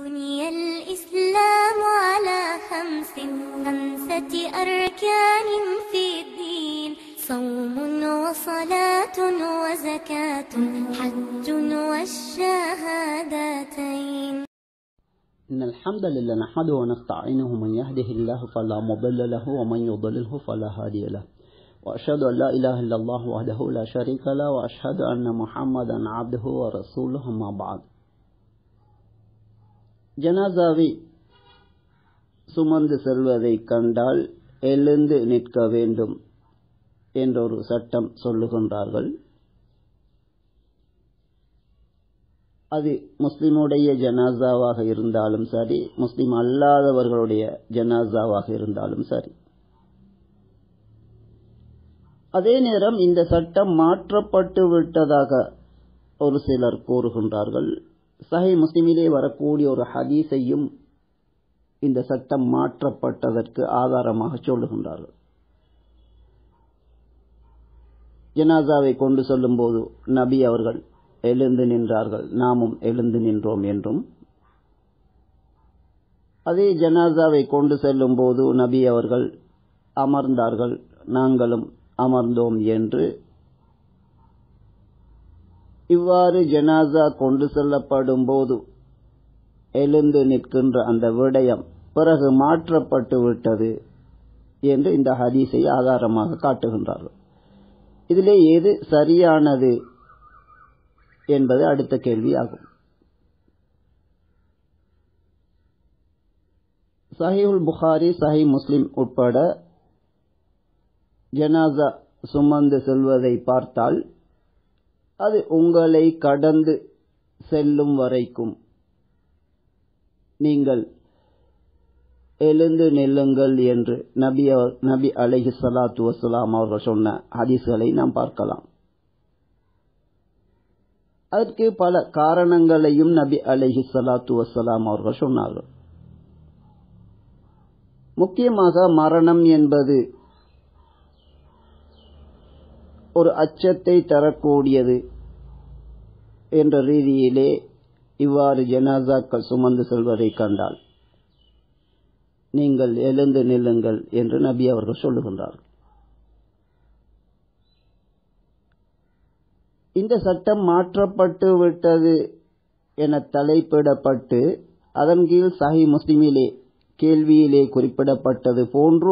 بني الإسلام على خمس خمسة أركان في الدين صوم وصلاة وزكاة حج والشهادتين إن الحمد لله نحمده ونستعينه من يهده الله فلا مضل له ومن يضلله فلا هادي له وأشهد أن لا إله إلا الله وحده لا شريك له وأشهد أن محمدا عبده ورسوله أما بعد ஜனாசாவை சுமந்து செல்வதை கண்டால் எழுந்து நிற்க வேண்டும் என்றொரு சட்டம் சொல்லுகின்றார்கள் அது முஸ்லிமுடைய ஜனாசாவாக இருந்தாலும் சரி முஸ்லிம் அல்லாதவர்களுடைய ஜனாசாவாக இருந்தாலும் சரி அதே நேரம் இந்த சட்டம் மாற்றப்பட்டு விட்டதாக ஒரு சிலர் கூறுகின்றார்கள் சஹி முஸ்லிமிலே வரக்கூடிய ஒரு ஹதீஸையும் இந்த சட்டம் மாற்றப்பட்டதற்கு ஆதாரமாக சொல்லுகின்றார்கள் ஜனாசாவை கொண்டு செல்லும் போது நபி அவர்கள் எழுந்து நின்றார்கள் நாமும் எழுந்து நின்றோம் என்றும் அதே ஜனாசாவை கொண்டு செல்லும் போது நபி அவர்கள் அமர்ந்தார்கள் நாங்களும் அமர்ந்தோம் என்று இவ்வாறு ஜனாசா கொண்டு செல்லப்படும் போது எழுந்து நிற்கின்ற அந்த விடயம் பிறகு மாற்றப்பட்டு விட்டது என்று இந்த ஹதீஸை ஆதாரமாக காட்டுகின்றார்கள் இதிலே எது சரியானது என்பது அடுத்த கேள்வி ஆகும் சஹிவுல் புகாரி சஹி முஸ்லிம் உட்பட ஜனாசா சுமந்து செல்வதை பார்த்தால் அது உங்களை கடந்து செல்லும் வரைக்கும் நீங்கள் எழுந்து நில்லுங்கள் என்று நபி நபி அலஹி சலாத்து வசலாம் அவர்கள் சொன்ன ஹதீஸ்களை நாம் பார்க்கலாம் அதற்கு பல காரணங்களையும் நபி அலஹி சலாத்து வசலாம் அவர்கள் சொன்னார்கள் முக்கியமாக மரணம் என்பது ஒரு அச்சத்தை தரக்கூடியது என்ற ரீதியிலே இவ்வாறு ஜனாசாக்கள் சுமந்து செல்வதை கண்டால் நீங்கள் எழுந்து நில்லுங்கள் என்று நபி அவர்கள் சொல்லுகின்றார்கள் இந்த சட்டம் மாற்றப்பட்டு விட்டது என தலைப்பிடப்பட்டு அதன் கீழ் சஹி முஸ்லிமிலே கேள்வியிலே குறிப்பிடப்பட்டது போன்று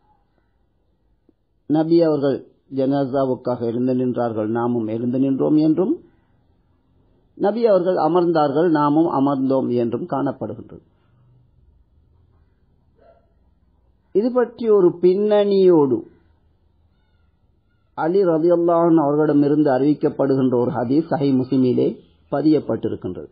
நபி அவர்கள் ஜனாசாவுக்காக எழுந்து நின்றார்கள் நாமும் எழுந்து நின்றோம் என்றும் நபி அவர்கள் அமர்ந்தார்கள் நாமும் அமர்ந்தோம் என்றும் காணப்படுகின்றது இது பற்றி ஒரு பின்னணியோடு அலி ரதியுல்லான் அவர்களிடமிருந்து அறிவிக்கப்படுகின்ற ஒரு ஹதீஸ் சஹி முஸ்லிமிலே பதியப்பட்டிருக்கின்றது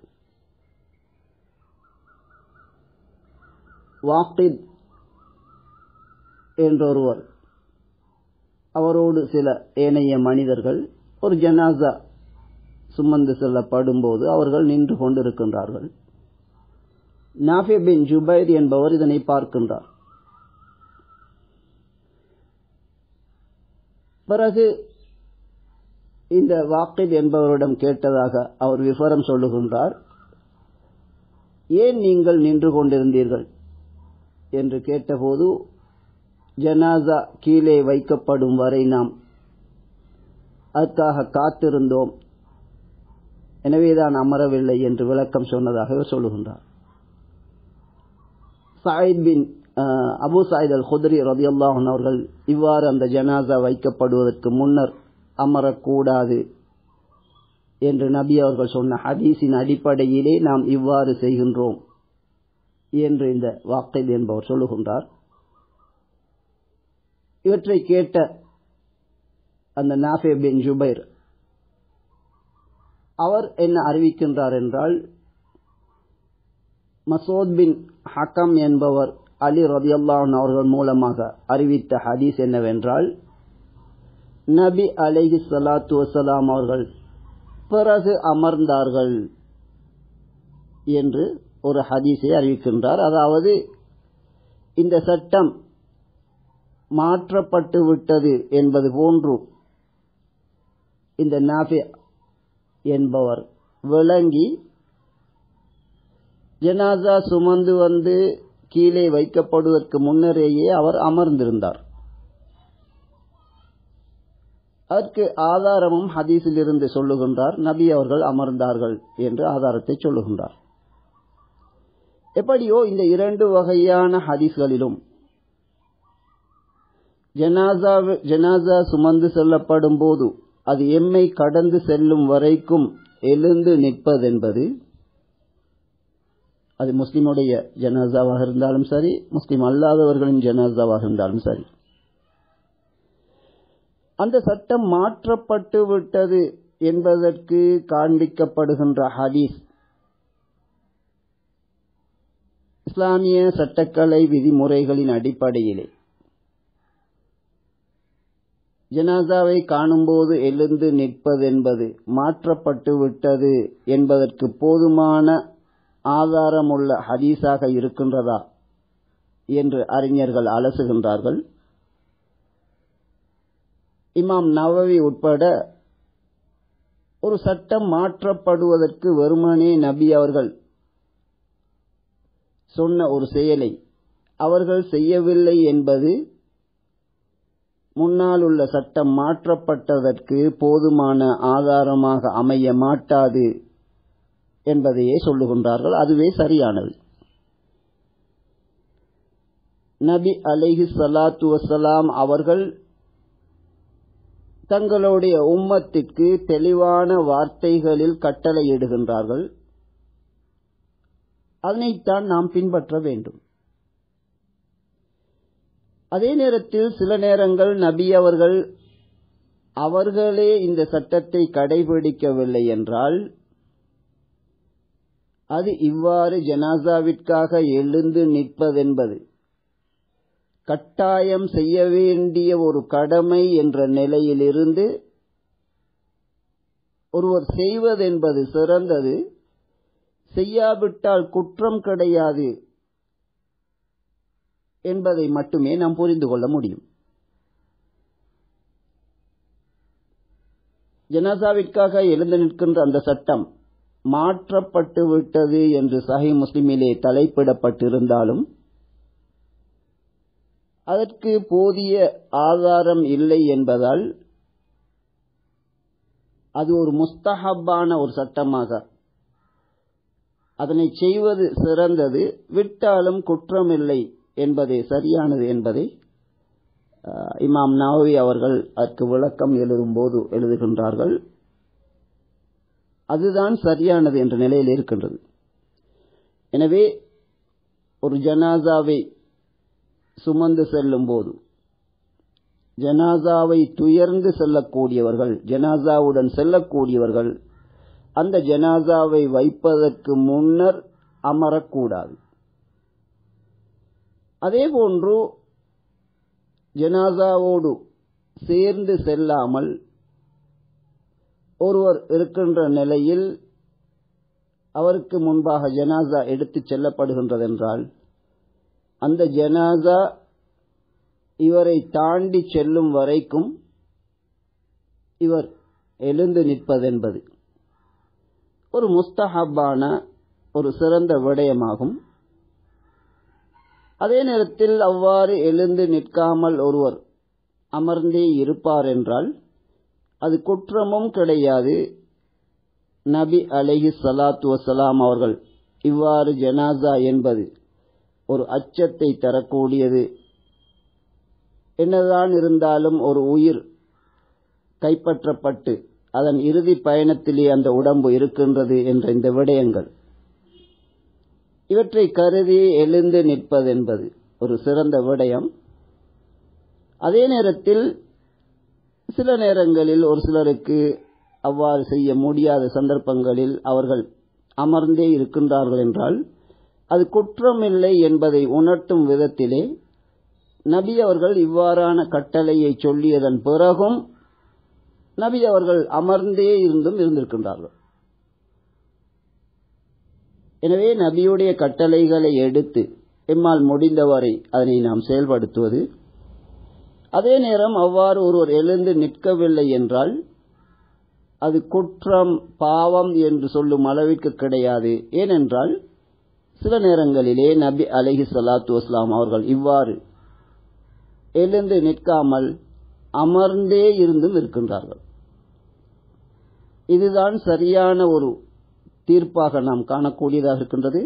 வாக்கித் என்றொருவர் அவரோடு சில ஏனைய மனிதர்கள் ஒரு ஜனாசா சுமந்து செல்லப்படும் போது அவர்கள் நின்று கொண்டிருக்கின்றார்கள் நாஃபே பின் ஜுபைர் என்பவர் இதனை பார்க்கின்றார் பிறகு இந்த வாக்கித் என்பவரிடம் கேட்டதாக அவர் விவரம் சொல்லுகின்றார் ஏன் நீங்கள் நின்று கொண்டிருந்தீர்கள் என்று கேட்டபோது ஜனாசா கீழே வைக்கப்படும் வரை நாம் அதற்காக காத்திருந்தோம் எனவேதான் அமரவில்லை என்று விளக்கம் சொன்னதாக சொல்லுகின்றார் சாயித் பின் அபு சாயித் அல் ஹுத்ரி ரதியுல்லாஹன் அவர்கள் இவ்வாறு அந்த ஜனாசா வைக்கப்படுவதற்கு முன்னர் அமரக்கூடாது என்று நபி அவர்கள் சொன்ன ஹதீஸின் அடிப்படையிலே நாம் இவ்வாறு செய்கின்றோம் என்று இந்த வாக்கைத் என்பவர் சொல்லுகின்றார் இவற்றை கேட்ட அந்த நாஃபே பின் ஜுபைர் அவர் என்ன அறிவிக்கின்றார் என்றால் மசோத் பின் ஹக்கம் என்பவர் அலி ரதியுல்லான் அவர்கள் மூலமாக அறிவித்த ஹதீஸ் என்னவென்றால் நபி அலைஹி சலாத்து வசலாம் அவர்கள் பிறகு அமர்ந்தார்கள் என்று ஒரு ஹதீஸை அறிவிக்கின்றார் அதாவது இந்த சட்டம் மாற்றப்பட்டு விட்டது என்பது போன்று இந்த நாஃபி என்பவர் விளங்கி ஜனாசா சுமந்து வந்து கீழே வைக்கப்படுவதற்கு முன்னரேயே அவர் அமர்ந்திருந்தார் அதற்கு ஆதாரமும் ஹதீஸில் இருந்து சொல்லுகின்றார் நபி அவர்கள் அமர்ந்தார்கள் என்று ஆதாரத்தை சொல்லுகின்றார் எப்படியோ இந்த இரண்டு வகையான ஹதீஸ்களிலும் ஜனாசா ஜனாசா சுமந்து செல்லப்படும் போது அது எம்மை கடந்து செல்லும் வரைக்கும் எழுந்து நிற்பதென்பது அது முஸ்லிமுடைய ஜனாசாவாக இருந்தாலும் சரி முஸ்லிம் அல்லாதவர்களின் ஜனாசாவாக இருந்தாலும் சரி அந்த சட்டம் மாற்றப்பட்டு விட்டது என்பதற்கு காண்பிக்கப்படுகின்ற ஹதீஸ் இஸ்லாமிய சட்டக்கலை விதிமுறைகளின் அடிப்படையிலே ஜனாசாவை காணும்போது எழுந்து நிற்பதென்பது மாற்றப்பட்டு விட்டது என்பதற்கு போதுமான ஆதாரமுள்ள ஹதீஸாக இருக்கின்றதா என்று அறிஞர்கள் அலசுகின்றார்கள் இமாம் நவவி உட்பட ஒரு சட்டம் மாற்றப்படுவதற்கு வெறுமனே நபி அவர்கள் சொன்ன ஒரு செயலை அவர்கள் செய்யவில்லை என்பது முன்னால் உள்ள சட்டம் மாற்றப்பட்டதற்கு போதுமான ஆதாரமாக அமைய மாட்டாது என்பதையே சொல்லுகின்றார்கள் அதுவே சரியானது நபி அலைஹி சலாத்து வசலாம் அவர்கள் தங்களுடைய உம்மத்திற்கு தெளிவான வார்த்தைகளில் கட்டளையிடுகின்றார்கள் அதனைத்தான் நாம் பின்பற்ற வேண்டும் அதே நேரத்தில் சில நேரங்கள் நபி அவர்கள் அவர்களே இந்த சட்டத்தை கடைபிடிக்கவில்லை என்றால் அது இவ்வாறு ஜனாசாவிற்காக எழுந்து நிற்பதென்பது கட்டாயம் செய்ய வேண்டிய ஒரு கடமை என்ற நிலையிலிருந்து ஒருவர் செய்வதென்பது சிறந்தது செய்யாவிட்டால் குற்றம் கிடையாது என்பதை மட்டுமே நாம் புரிந்து கொள்ள முடியும் ஜனாசாவிற்காக எழுந்து நிற்கின்ற அந்த சட்டம் மாற்றப்பட்டு விட்டது என்று சஹி முஸ்லிமிலே தலைப்பிடப்பட்டிருந்தாலும் அதற்கு போதிய ஆதாரம் இல்லை என்பதால் அது ஒரு முஸ்தஹப்பான ஒரு சட்டமாக அதனை செய்வது சிறந்தது விட்டாலும் குற்றமில்லை என்பதே சரியானது என்பதை இமாம் நவவி அவர்கள் அதற்கு விளக்கம் எழுதும்போது எழுதுகின்றார்கள் அதுதான் சரியானது என்ற நிலையில் இருக்கின்றது எனவே ஒரு ஜனாசாவை சுமந்து செல்லும் போது ஜனாசாவை துயர்ந்து செல்லக்கூடியவர்கள் ஜனாசாவுடன் செல்லக்கூடியவர்கள் அந்த ஜனாசாவை வைப்பதற்கு முன்னர் அமரக்கூடாது அதேபோன்று ஜனாசாவோடு சேர்ந்து செல்லாமல் ஒருவர் இருக்கின்ற நிலையில் அவருக்கு முன்பாக ஜனாசா எடுத்துச் செல்லப்படுகின்றதென்றால் அந்த ஜனாசா இவரை தாண்டி செல்லும் வரைக்கும் இவர் எழுந்து நிற்பதென்பது ஒரு முஸ்தஹப்பான ஒரு சிறந்த விடயமாகும் அதே நேரத்தில் அவ்வாறு எழுந்து நிற்காமல் ஒருவர் அமர்ந்தே இருப்பார் என்றால் அது குற்றமும் கிடையாது நபி அலஹி சலாத்து வசலாம் அவர்கள் இவ்வாறு ஜனாசா என்பது ஒரு அச்சத்தை தரக்கூடியது என்னதான் இருந்தாலும் ஒரு உயிர் கைப்பற்றப்பட்டு அதன் இறுதி பயணத்திலே அந்த உடம்பு இருக்கின்றது என்ற இந்த விடயங்கள் இவற்றை கருதி எழுந்து நிற்பதென்பது ஒரு சிறந்த விடயம் அதே நேரத்தில் சில நேரங்களில் ஒரு சிலருக்கு அவ்வாறு செய்ய முடியாத சந்தர்ப்பங்களில் அவர்கள் அமர்ந்தே இருக்கின்றார்கள் என்றால் அது குற்றமில்லை என்பதை உணர்த்தும் விதத்திலே நபி அவர்கள் இவ்வாறான கட்டளையை சொல்லியதன் பிறகும் நபி அவர்கள் அமர்ந்தே இருந்தும் இருந்திருக்கின்றார்கள் எனவே நபியுடைய கட்டளைகளை எடுத்து எம்மால் முடிந்தவரை அதனை நாம் செயல்படுத்துவது அதே நேரம் அவ்வாறு ஒருவர் எழுந்து நிற்கவில்லை என்றால் அது குற்றம் பாவம் என்று சொல்லும் அளவிற்கு கிடையாது ஏனென்றால் சில நேரங்களிலே நபி அலஹி சலாத்து வஸ்லாம் அவர்கள் இவ்வாறு எழுந்து நிற்காமல் அமர்ந்தே இருந்தும் இருக்கின்றார்கள் இதுதான் சரியான ஒரு தீர்ப்பாக நாம் காணக்கூடியதாக இருக்கின்றது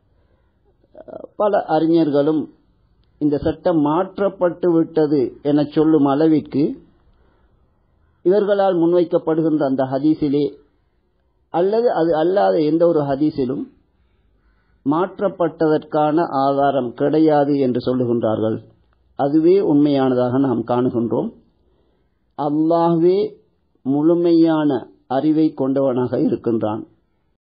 பல அறிஞர்களும் இந்த சட்டம் மாற்றப்பட்டு விட்டது என சொல்லும் அளவிற்கு இவர்களால் முன்வைக்கப்படுகின்ற அந்த ஹதீஸிலே அல்லது அது அல்லாத எந்த ஒரு ஹதீஸிலும் மாற்றப்பட்டதற்கான ஆதாரம் கிடையாது என்று சொல்லுகின்றார்கள் அதுவே உண்மையானதாக நாம் காணுகின்றோம் அல்லாஹ்வே முழுமையான அறிவை கொண்டவனாக இருக்கின்றான்